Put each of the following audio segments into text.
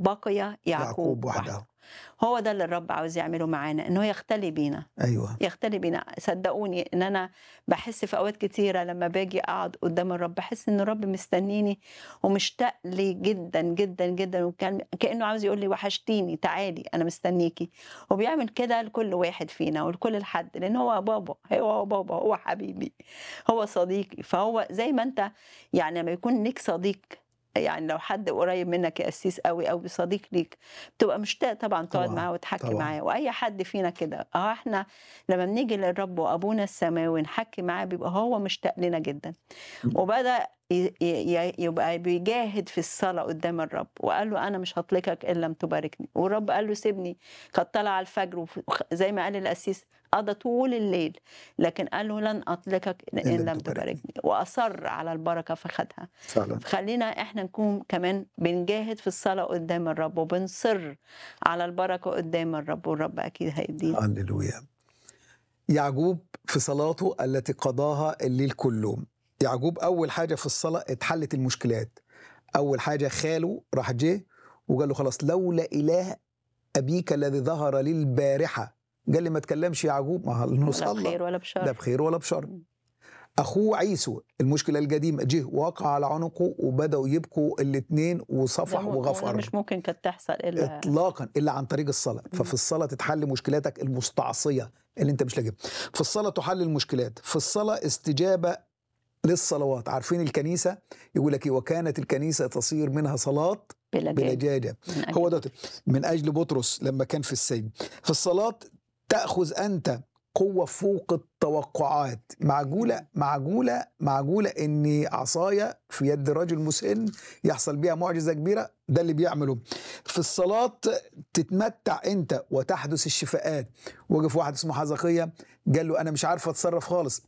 بقي يعقوب, يعقوب وحده. وحده هو ده اللي الرب عاوز يعمله معانا انه يختلي بينا ايوه يختلي بينا صدقوني ان انا بحس في اوقات كتيره لما باجي اقعد قدام الرب بحس ان الرب مستنيني ومشتاق لي جدا جدا جدا وكان كانه عاوز يقول لي وحشتيني تعالي انا مستنيكي وبيعمل كده لكل واحد فينا ولكل حد لان هو بابا هو بابا هو حبيبي هو صديقي فهو زي ما انت يعني لما يكون ليك صديق يعني لو حد قريب منك يا قسيس قوي او صديق ليك بتبقى مشتاق طبعا تقعد طبعاً، معاه وتحكي طبعاً. معاه واي حد فينا كده اه احنا لما بنيجي للرب وابونا السماوي نحكي معاه بيبقى هو مشتاق لنا جدا وبدا ي- ي- يبقى بيجاهد في الصلاه قدام الرب وقال له انا مش هطلقك ان لم تباركني والرب قال له سيبني قد طلع الفجر وف- زي ما قال القسيس قضى طول الليل لكن قال له لن اطلقك ان لم لم تباركني. تباركني واصر على البركه فخدها فعلا خلينا احنا نكون كمان بنجاهد في الصلاه قدام الرب وبنصر على البركه قدام الرب والرب اكيد هيدينا هللويا يعقوب في صلاته التي قضاها الليل كله يعقوب اول حاجه في الصلاه اتحلت المشكلات اول حاجه خاله راح جه وقال له خلاص لولا اله ابيك الذي ظهر لي البارحه قال لي ما تكلمش يعقوب ما هو لا نصلى بخير ولا لا بشر بخير ولا بشر اخوه عيسو المشكله القديمه جه وقع على عنقه وبداوا يبكوا الاثنين وصفح ده م- وغفر مش ممكن كانت تحصل الا اطلاقا الا عن طريق الصلاه ففي الصلاه تتحل مشكلاتك المستعصيه اللي انت مش لاقيها في الصلاه تحل المشكلات في الصلاه استجابه للصلوات عارفين الكنيسه يقول لك إيه؟ وكانت الكنيسه تصير منها صلاه بلا جاي بلجاجه من أجل هو ده بطرس. من اجل بطرس لما كان في السجن في الصلاه تاخذ انت قوه فوق التوقعات معجوله معجوله معجوله ان عصايه في يد رجل مسن يحصل بيها معجزه كبيره ده اللي بيعمله في الصلاه تتمتع انت وتحدث الشفاءات وقف واحد اسمه حزقية قال له انا مش عارف اتصرف خالص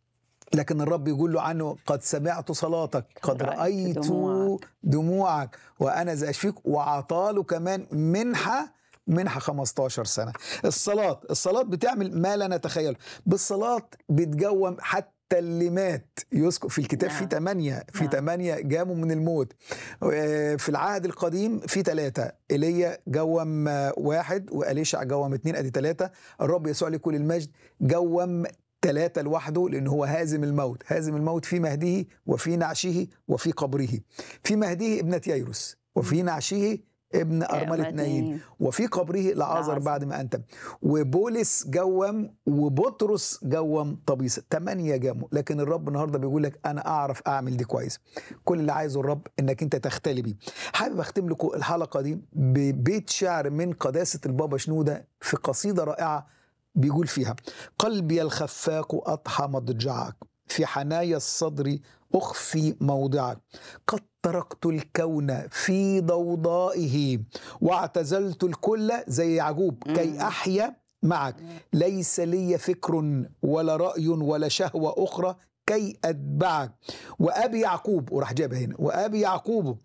لكن الرب يقول له عنه قد سمعت صلاتك قد رأيت رأيت دموعك. دموعك وأنا ذا أشفيك وعطاله كمان منحة منحة 15 سنة الصلاة الصلاة بتعمل ما لا نتخيل بالصلاة بتجوم حتى اللي مات يذكر في الكتاب في نعم. ثمانية في نعم. ثمانية جاموا من الموت آه، في العهد القديم في ثلاثة ايليا جوم آه، واحد وأليشع جوم اثنين ادي ثلاثة الرب يسوع له كل المجد جوم ثلاثة لوحده لأن هو هازم الموت هازم الموت في مهده وفي نعشه وفي قبره في مهده ابنة ييروس وفي نعشه ابن أرملة نايين نايين. وفي قبره لعازر لعازر. بعد ما أنتم وبولس جوم وبطرس جوم طبيسة ثمانية جاموا لكن الرب النهاردة بيقول لك أنا أعرف أعمل دي كويس كل اللي عايزه الرب إنك أنت تختلي بيه حابب أختم لكم الحلقة دي ببيت شعر من قداسة البابا شنودة في قصيدة رائعة بيقول فيها قلبي الخفاق أضحى مضجعك في حنايا الصدر أخفي موضعك قد تركت الكون في ضوضائه واعتزلت الكل زي يعقوب كي مم. أحيا معك ليس لي فكر ولا رأي ولا شهوة أخرى كي أتبعك وأبي يعقوب وراح جابها هنا وأبي يعقوب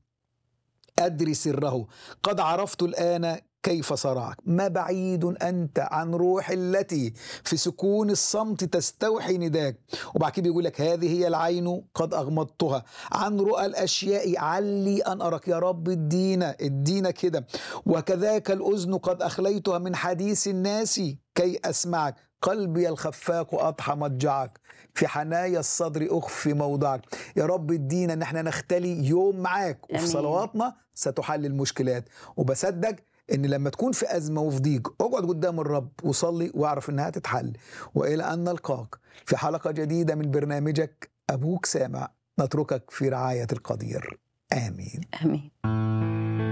أدري سره قد عرفت الآن كيف صرعك ما بعيد أنت عن روح التي في سكون الصمت تستوحي نداك وبعد كده بيقول لك هذه هي العين قد أغمضتها عن رؤى الأشياء علي أن أراك يا رب ادينا ادينا كده وكذاك الأذن قد أخليتها من حديث الناس كي أسمعك قلبي الخفاق أضحى مضجعك في حنايا الصدر أخفي موضعك يا رب ادينا ان احنا نختلي يوم معاك وفي آمين. صلواتنا ستحل المشكلات وبصدق ان لما تكون في ازمه وفي ضيق اقعد قدام الرب وصلي واعرف انها تتحل والى ان نلقاك في حلقه جديده من برنامجك ابوك سامع نتركك في رعايه القدير امين امين